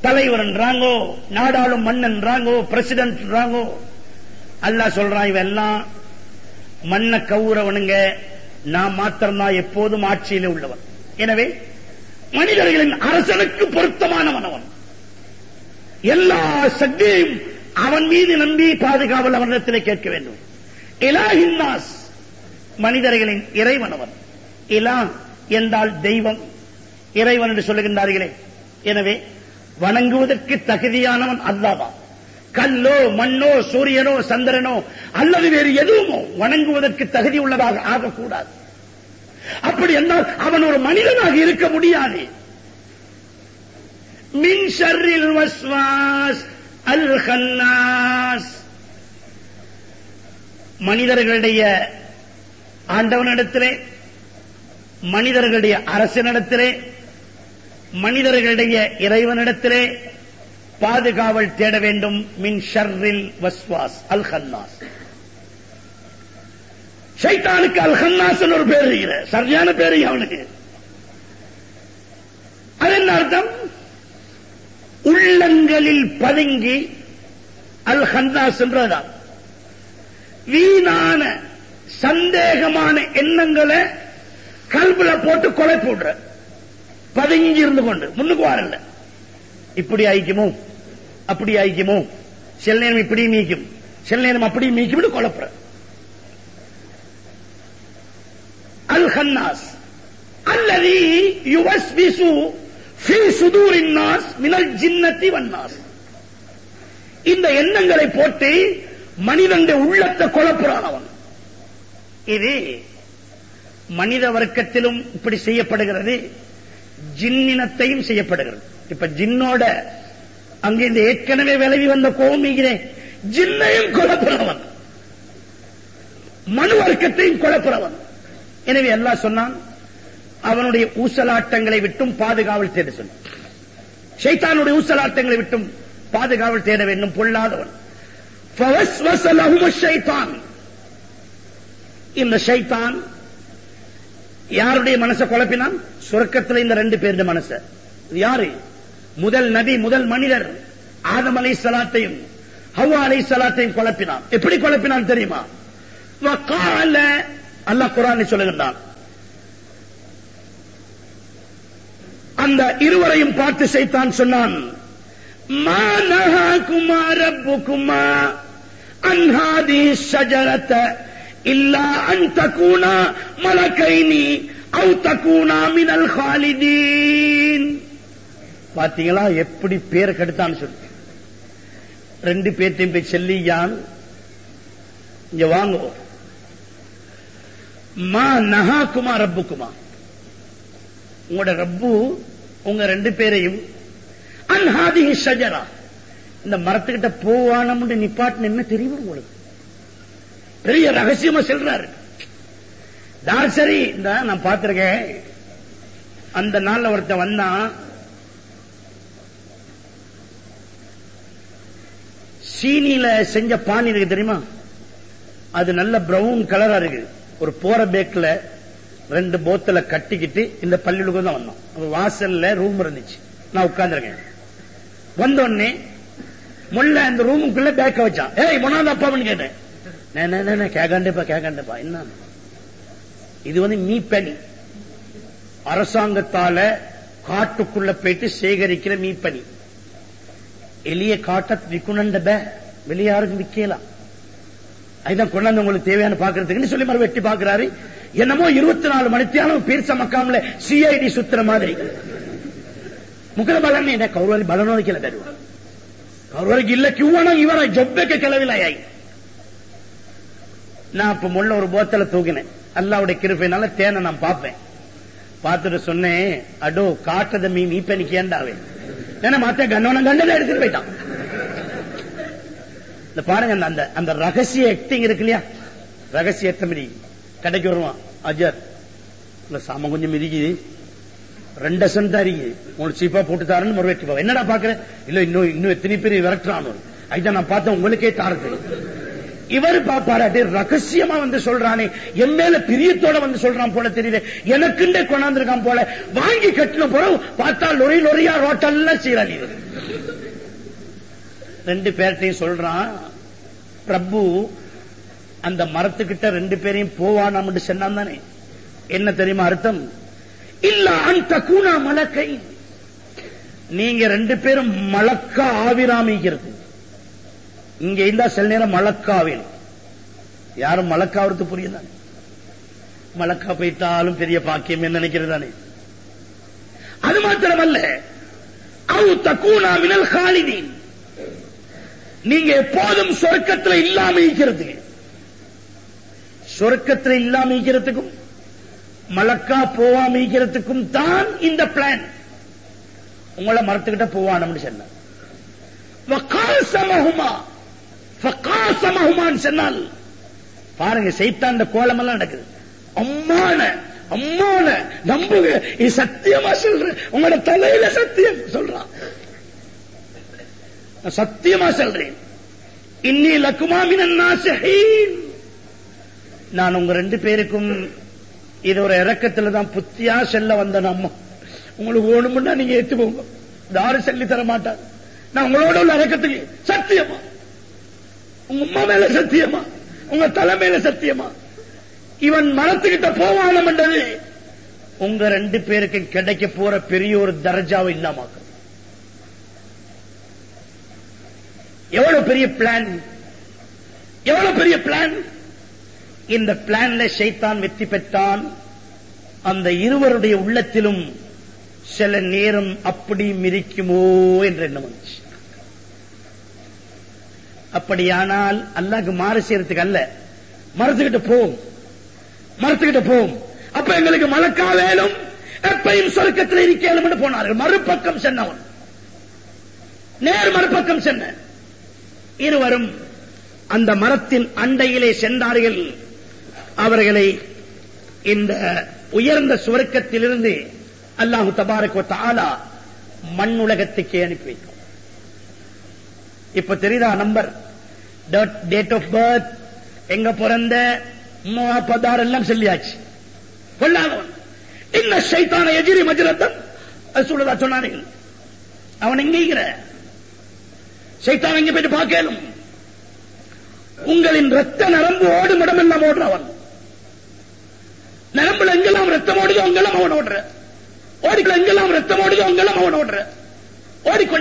தலைவர்ன்றாங்கோ நாடாளும் மன்னன்றாங்கோ பிரசிடென்ட்ன்றாங்கோ அல்லாஹ் சொல்றான் இவெல்லாம் மண்ண கவுறவனுங்க நான் மாத்திரம்தான் எப்போதும் ஆட்சியிலே உள்ளவன் எனவே மனிதர்களின் அரசனுக்கு பொருத்தமானவன் அவன் எல்லா சக்தியையும் அவன் மீது நம்பி பாதுகாவல் அவனிடத்திலே கேட்க வேண்டும் இலாஹின்னாஸ் மனிதர்களின் இறைவன் அவன் இலா என்றால் தெய்வம் இறைவன் என்று சொல்லுகின்றார்களே எனவே வணங்குவதற்கு தகுதியானவன் அல்லாதான் கல்லோ மண்ணோ சூரியனோ சந்திரனோ அல்லது வேறு எதுவுமோ வணங்குவதற்கு தகுதி உள்ளதாக ஆகக்கூடாது அப்படி என்றால் அவன் ஒரு மனிதனாக இருக்க முடியாது மின் ஷர்ரில் வஸ்வாஸ் அல் ஹன்னாஸ் மனிதர்களுடைய ஆண்டவனிடத்திலே மனிதர்களுடைய அரசனிடத்திலே மனிதர்களுடைய இறைவனிடத்திலே பாதுகாவல் தேட வேண்டும் மின் ஷர்ரில் வஸ்வாஸ் அல் ஹன்னாஸ் ஷைத்தானுக்கு அல் ஹன்னாஸ் ஒரு பேர் இருக்கிற சரியான பேரு அவனுக்கு அது என்ன அர்த்தம் உள்ளங்களில் பதுங்கி அல் ஹன்னாஸ் என்றதான் வீணான சந்தேகமான எண்ணங்களை கல்புல போட்டு கொலை போடுற பதுங்கி இருந்து கொண்டு முன்னுக்கு வரல இப்படி ஆயிக்குமோ அப்படி ஆயிக்குமோ சில நேரம் இப்படி மீக்கும் சில நேரம் அப்படி மீக்கும் குழப்புற அல் ஹன்னாஸ் அல்லது யுவஸ்விசு ஃபி சுதூரின் நாஸ் மினல் ஜின்னத்தி வன்னாஸ் இந்த எண்ணங்களை போட்டு மனிதனுடைய உள்ளத்தை குழப்புறான் அவன் இது மனித வர்க்கத்திலும் இப்படி செய்யப்படுகிறது ஜின்னினத்தையும் செய்யப்படுகிறது இப்ப ஜின்னோட அங்க இந்த ஏற்கனவே விலகி வந்த கோமிகிறேன் ஜின்னையும் குழப்புறவன் மனு வர்க்கத்தையும் குழப்புறவன் எனவே எல்லாம் சொன்னான் அவனுடைய ஊசலாட்டங்களை விட்டும் பாதுகாவல் தேட சொன்னான் ஷைத்தானுடைய ஊசலாட்டங்களை விட்டும் பாதுகாவல் தேட வேண்டும் பொல்லாதவன் فوسوس لهم الشيطان இந்த ஷைத்தான் யாருடைய மனசை குழப்பினான் சுரக்கத்தில் இந்த ரெண்டு பேருடைய மனச இது யாரு முதல் நபி முதல் மனிதர் ஆதம் அலை சலாத்தையும் ஹவ்வா அலை சலாத்தையும் குழப்பினான் எப்படி குழப்பினான் தெரியுமா வகால அல்லாஹ் குரானை சொல்லுகின்றான் அந்த இருவரையும் பார்த்து சைத்தான் சொன்னான் மா நஹாகுமா ரப்புகுமா அன் ஹாதிஹி ஷஜரத இல்லா அன் தகூனா மலக்கைனி அவு தகூனா மினல் ஹாலிதீன் பாத்தீங்களா எப்படி பேர் கெடுத்தான்னு சொல்லி ரெண்டு பேர்த்தையும் போய் செல்லியான் இங்க வாங்க மா நஹாக்குமா ரப்புக்குமா உங்களோட ரப்பு உங்க ரெண்டு பேரையும் அன்ஹாதி ஷஜரா இந்த மரத்துக்கிட்ட போவானம்னு நிப்பாட்டின என்ன தெரியும் உங்களுக்கு பெரிய ரகசியமா சொல்றாரு நான் சரி இந்த நான் பார்த்திருக்கேன் அந்த நாள்ல ஒருத்தன் வந்தான் சீனியில செஞ்ச பானி இருக்கு தெரியுமா அது நல்ல பிரவுன் கலரா இருக்கு ஒரு போற பேக்ல ரெண்டு போத்தல கட்டிக்கிட்டு இந்த பள்ளிகளுக்கு தான் வந்தோம் அப்ப வாசல்ல ரூம் இருந்துச்சு நான் உட்கார்ந்துருக்கேன் வந்த உடனே முள்ள அந்த ரூமுக்குள்ள பேக்க வச்சான் ஏய் முன்னாள் அப்பான்னு கேட்டேன் நே, நே, நே, நே, கேக்காண்டேப்பா கேக்காண்டேப்பா என்ன இது வந்து மீப்பனி அரசாங்கத்தால காட்டுக்குள்ள போயிட்டு சேகரிக்கிற மீப்பனி எளிய காட்ட விற்கணுண்ட பே வெளிய யாருக்கும் விக்கலாம் அதுதான் கொண்டாந்து உங்களுக்கு தேவையான பாக்குறதுக்குன்னு சொல்லி மறு வெட்டி பாக்குறாரு என்னமோ இருபத்தி நாலு மணித்தியாலும் பீர்ச மக்காமல சிஐடி சுத்துற மாதிரி ಮುಖದ ಬಲನ್ನೇ ಇದೆ ಕೌರವಲ್ಲಿ ಬಲನೋದಕ್ಕಿಲ್ಲ ಬೇಡ ಕೌರವರಿಗೆ ಇಲ್ಲ ಕಿವಣ ಇವರ ಜೊಬ್ಬಕ್ಕೆ ಕೆಲವಿಲ್ಲ ಆಯಿ நான் அப்ப முள்ள ஒரு போத்தல தூக்கினேன் அல்லாவுடைய கிருப்பையினால தேனை நான் பார்ப்பேன் பார்த்துட்டு சொன்னேன் அடோ காட்டுறத மீ மீ பண்ணிக்கு ஏண்டாவே ஏன்னா மாத்த கண்ணவன கண்டதை எடுத்துட்டு போயிட்டான் இந்த பாருங்க அந்த- அந்த அந்த ரகசிய ஆக்டிங் இருக்கு இல்லையா ரகசிய எத்தமதி கடைக்கு வருவான் அஜர் இல்ல சாம கொஞ்சம் மிதிக்குது ரெண்டு சென்ட் தான் இருக்குது உங்களுக்கு சீப்பா போட்டு தாரன்னு ஒரு வெட்டி என்னடா பாக்குற இல்ல இன்னும் இன்னும் எத்தனை பேர் விரட்டுறான் அதுதான் நான் பார்த்தேன் உங்களுக்கே தாரது இவர் பாப்பாராட்டி ரகசியமா வந்து சொல்றானே என் மேல பிரியத்தோட வந்து சொல்றான் போல தெரியுது எனக்குண்டே கொண்டாந்துருக்கான் போல வாங்கி கட்டின பிறகு பார்த்தா லொரி லொரியா ரோட்டெல்லாம் சீராளி ரெண்டு பேர்ட்டையும் சொல்றான் பிரபு அந்த மரத்துக்கிட்ட ரெண்டு பேரையும் போவானாம் சொன்னான் தானே என்ன தெரியுமா அர்த்தம் இல்ல அந்த கூணா மலக்கை நீங்க ரெண்டு பேரும் மலக்கா ஆவிராமிக்கிறது இங்க இருந்தா சில நேரம் மலக்காவில் யாரும் மலக்காவது புரியுதானே மலக்கா போயிட்டாலும் பெரிய பாக்கியம் என்ன நினைக்கிறதானே அது மாத்திரமல்ல அவு தக்கூனா மினல் காலிதீன் நீங்க எப்போதும் சொர்க்கத்தில் இல்லாம இருக்கிறது சொர்க்கத்தில் இல்லாம இருக்கிறதுக்கும் மலக்கா போவாம இருக்கிறதுக்கும் தான் இந்த பிளான் உங்களை மரத்துக்கிட்ட போவானம்னு சொன்ன வக்காசமஹுமா ஃபக்காசமஹுமான்னு சொன்னால் பாருங்க சைத்தான் இந்த கோலம் எல்லாம் நடக்குது அம்மான அம்மான நம்புங்க இது சத்தியமா சொல்றேன் உங்களோட தலையில சத்தியம் சொல்றான் நான் சத்தியமா சொல்றேன் இன்னி லக்குமாமின் நாசஹீன் நான் உங்க ரெண்டு பேருக்கும் இது ஒரு இறக்கத்துல தான் புத்தியா செல்ல வந்தேன் அம்மா உங்களுக்கு வேணும்னா நீங்க ஏத்து போங்க யாரும் சொல்லி தர மாட்டாங்க நான் உங்களோட உள்ள இறக்கத்துக்கு சத்தியமா உங்க அம்மா மேல சத்தியமா உங்க தலை மேல சத்தியமா இவன் மரத்துக்கிட்ட போவானம் என்றது உங்க ரெண்டு பேருக்கு கிடைக்க போற பெரிய ஒரு தர்ஜாவை இல்லாமாக்கும் எவ்வளவு பெரிய பிளான் எவ்வளவு பெரிய பிளான் இந்த பிளான்ல ஷைத்தான் வெற்றி பெற்றான் அந்த இருவருடைய உள்ளத்திலும் சில நேரம் அப்படி மிதிக்குமோ என்ற எண்ணம் வந்துச்சு அப்படியானால் அல்லாஹ்க்கு மாறு செய்யறதுக்கு அல்ல மரத்துக்கிட்ட போவோம் மரத்துக்கிட்ட போவோம் அப்ப எங்களுக்கு மலக்கா வேணும் எப்பையும் சொர்க்கத்தில் இருக்கலும் போனார்கள் மறுபக்கம் சென்னவன் நேர் மறுபக்கம் சென்ன இருவரும் அந்த மரத்தின் அண்டையிலே சென்றார்கள் அவர்களை இந்த உயர்ந்த சுவர்க்கத்திலிருந்து அல்லாஹு தபாரக் தாலா மண் உலகத்துக்கே அனுப்பி வைக்கும் இப்ப தெரியுதா நம்பர் டேட் ஆஃப் பர்த் எங்க பிறந்த பதார் எல்லாம் சொல்லியாச்சு கொள்ளாதவன் இன்ன சைத்தான எதிரி மஜரத்தன் அது சொல்லுதா சொன்னார்கள் அவன் எங்கிற சைத்தான் எங்க போயிட்டு பார்க்கலும் உங்களின் ரத்த நரம்பு ஓடும் இடமெல்லாம் ஓடுறவன் நரம்புல எங்கெல்லாம் ரத்தம் ஓடுதோ அங்கெல்லாம் அவன் ஓடுற ஓடிக்கல எங்கெல்லாம் ரத்தம் ஓடுதோ அங்கெல்லாம் அவன் ஓடுற ஓடிக்கொண்டு